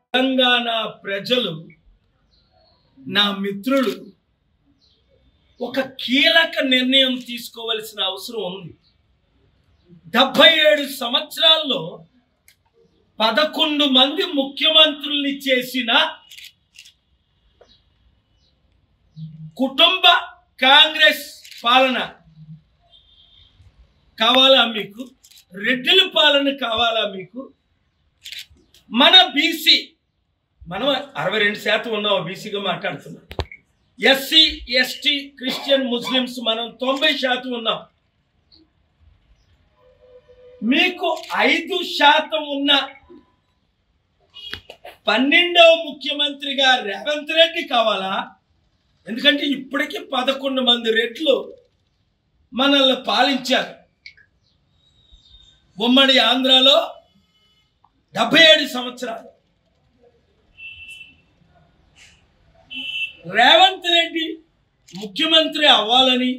తెలంగాణ ప్రజలు నా మిత్రులు ఒక కీలక నిర్ణయం తీసుకోవలసిన అవసరం ఉంది డెబ్బై ఏడు సంవత్సరాల్లో పదకొండు మంది ముఖ్యమంత్రుల్ని చేసిన కుటుంబ కాంగ్రెస్ పాలన కావాలా మీకు రెడ్డిల పాలన కావాలా మీకు మన బీసీ మనం అరవై రెండు శాతం ఉన్నాం బీసీగా మాట్లాడుతున్నాం ఎస్సీ ఎస్టీ క్రిస్టియన్ ముస్లిమ్స్ మనం తొంభై శాతం ఉన్నాం మీకు ఐదు శాతం ఉన్న పన్నెండవ ముఖ్యమంత్రిగా రేవంత్ రెడ్డి కావాలా ఎందుకంటే ఇప్పటికీ పదకొండు మంది రెట్లు మనల్ని పాలించారు ఉమ్మడి ఆంధ్రాలో డెబ్బై ఏడు సంవత్సరాలు రేవంత్ రెడ్డి ముఖ్యమంత్రి అవ్వాలని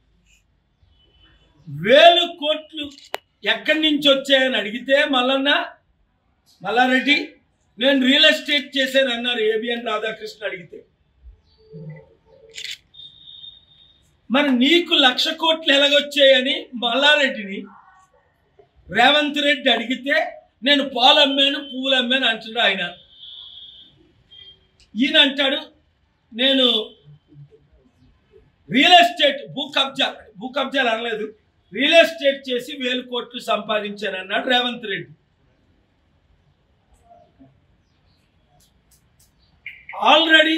వేలు కోట్లు ఎక్కడి నుంచి వచ్చాయని అడిగితే మల్లన్న మల్లారెడ్డి నేను రియల్ ఎస్టేట్ చేశాను అన్నారు ఏబిఎన్ రాధాకృష్ణ అడిగితే మరి నీకు లక్ష కోట్లు ఎలాగొచ్చాయని మల్లారెడ్డిని రేవంత్ రెడ్డి అడిగితే నేను పాలు అమ్మాను పువ్వులు అమ్మాను అంటాడు ఆయన ఈయన అంటాడు నేను రియల్ ఎస్టేట్ భూ కబ్జా భూ కబ్జాలు అనలేదు రియల్ ఎస్టేట్ చేసి వేలు కోట్లు సంపాదించాను అన్నాడు రేవంత్ రెడ్డి ఆల్రెడీ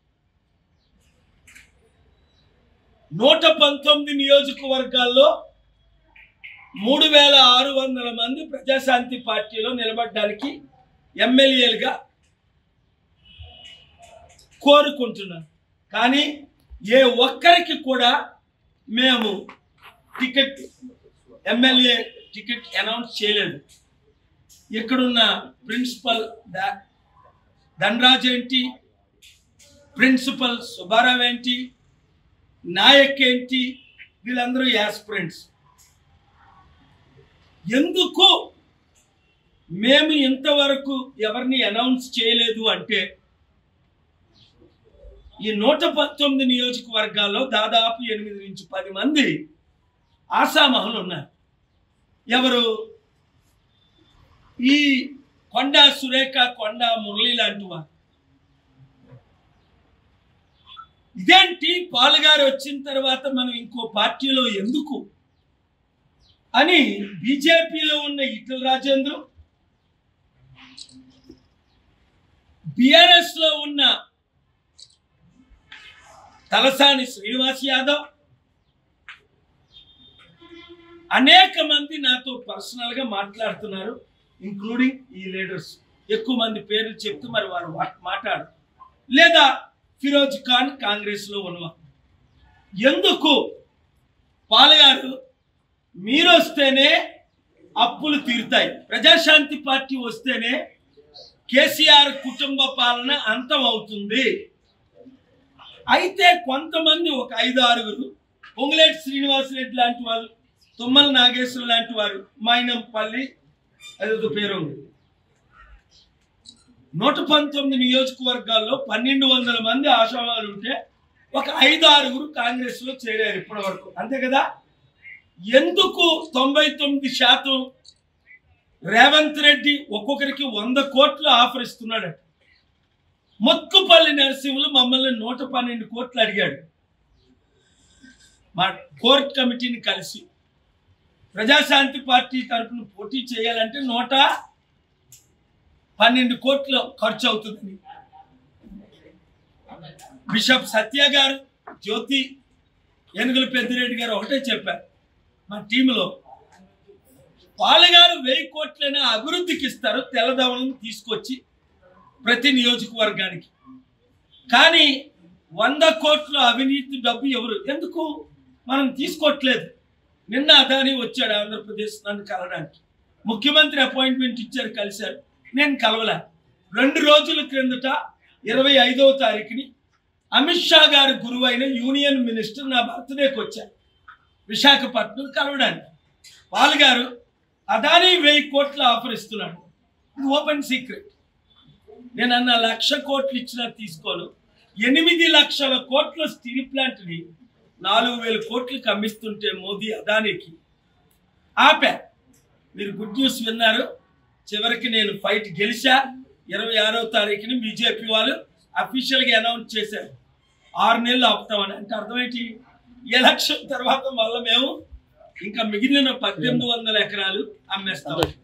నూట పంతొమ్మిది నియోజకవర్గాల్లో మూడు వేల ఆరు వందల మంది ప్రజాశాంతి పార్టీలో నిలబడడానికి ఎమ్మెల్యేలుగా కోరుకుంటున్నాను కానీ ఏ ఒక్కరికి కూడా మేము టికెట్ ఎమ్మెల్యే టికెట్ అనౌన్స్ చేయలేదు ఇక్కడున్న ప్రిన్సిపల్ ద- ధనరాజ్ ఏంటి ప్రిన్సిపల్ సుబ్బారావు ఏంటి నాయక్ ఏంటి వీళ్ళందరూ యాస్పిరెంట్స్ ఎందుకు మేము ఇంతవరకు ఎవరిని అనౌన్స్ చేయలేదు అంటే ఈ నూట పంతొమ్మిది నియోజకవర్గాల్లో దాదాపు ఎనిమిది నుంచి పది మంది ఆశామహులు ఉన్నారు ఎవరు ఈ కొండ సురేఖ కొండ మురళి లాంటి వారు ఇదేంటి పాలుగారు వచ్చిన తర్వాత మనం ఇంకో పార్టీలో ఎందుకు అని బీజేపీలో ఉన్న ఇటల రాజేంద్ర బిఆర్ఎస్ లో ఉన్న తలసాని శ్రీనివాస్ యాదవ్ అనేక మంది నాతో పర్సనల్ గా మాట్లాడుతున్నారు ఇంక్లూడింగ్ ఈ లీడర్స్ ఎక్కువ మంది పేర్లు చెప్తూ మరి వారు వా- మాట్లాడు లేదా ఫిరోజ్ ఖాన్ కాంగ్రెస్ లో ఉన్నవారు ఎందుకు పాలగారు మీరు వస్తేనే అప్పులు తీరుతాయి ప్రజాశాంతి పార్టీ వస్తేనే కేసీఆర్ కుటుంబ పాలన అంతం అవుతుంది అయితే కొంతమంది ఒక ఐదు ఆరుగురు పొంగులేటి శ్రీనివాసరెడ్డి లాంటి వాళ్ళు తుమ్మల నాగేశ్వర లాంటి వారు మైనంపల్లి అదేదో పేరు ఉంది నూట పంతొమ్మిది నియోజకవర్గాల్లో పన్నెండు వందల మంది ఆశావాలు ఉంటే ఒక ఐదు ఆరుగురు కాంగ్రెస్ లో చేరారు ఇప్పటి వరకు అంతే కదా ఎందుకు తొంభై తొమ్మిది శాతం రేవంత్ రెడ్డి ఒక్కొక్కరికి వంద కోట్లు ఆఫర్ ఇస్తున్నాడు మొక్కుపల్లి నరసింహులు మమ్మల్ని నూట పన్నెండు కోట్లు అడిగాడు మా కోర్ట్ కమిటీని కలిసి ప్రజాశాంతి పార్టీ తరపున పోటీ చేయాలంటే నూట పన్నెండు కోట్లు ఖర్చు అవుతుందని బిషప్ సత్య గారు జ్యోతి ఏనుగుల పెద్దిరెడ్డి గారు ఒకటే చెప్పారు మా టీంలో పాలగారు వెయ్యి కోట్లైనా అభివృద్ధికి ఇస్తారు తెల్లదవలను తీసుకొచ్చి ప్రతి నియోజకవర్గానికి కానీ వంద కోట్ల అవినీతి డబ్బు ఎవరు ఎందుకు మనం తీసుకోవట్లేదు నిన్న అదాని వచ్చాడు ఆంధ్రప్రదేశ్ నన్ను కలవడానికి ముఖ్యమంత్రి అపాయింట్మెంట్ ఇచ్చారు కలిశారు నేను కలవలే రెండు రోజుల క్రిందట ఇరవై ఐదవ తారీఖుని అమిత్ షా గారి గురువు అయిన యూనియన్ మినిస్టర్ నా బర్త్డేకి వచ్చారు విశాఖపట్నం కలవడానికి పాల్ గారు అదానీ వెయ్యి కోట్ల ఆఫర్ ఇస్తున్నాడు ఇది ఓపెన్ సీక్రెట్ నేను అన్న లక్ష కోట్లు ఇచ్చినా తీసుకోను ఎనిమిది లక్షల కోట్ల స్టీల్ ప్లాంట్ని నాలుగు వేల కోట్లకు అమ్మిస్తుంటే మోదీ అదానికి ఆపా మీరు గుడ్ న్యూస్ విన్నారు చివరికి నేను ఫైట్ గెలిచా ఇరవై ఆరో తారీఖుని బీజేపీ వాళ్ళు అఫీషియల్గా అనౌన్స్ చేశారు ఆరు నెలలు ఆపుతామని అంటే అర్థమేంటి ఎలక్షన్ తర్వాత మళ్ళీ మేము ఇంకా మిగిలిన పద్దెనిమిది వందల ఎకరాలు అమ్మేస్తాం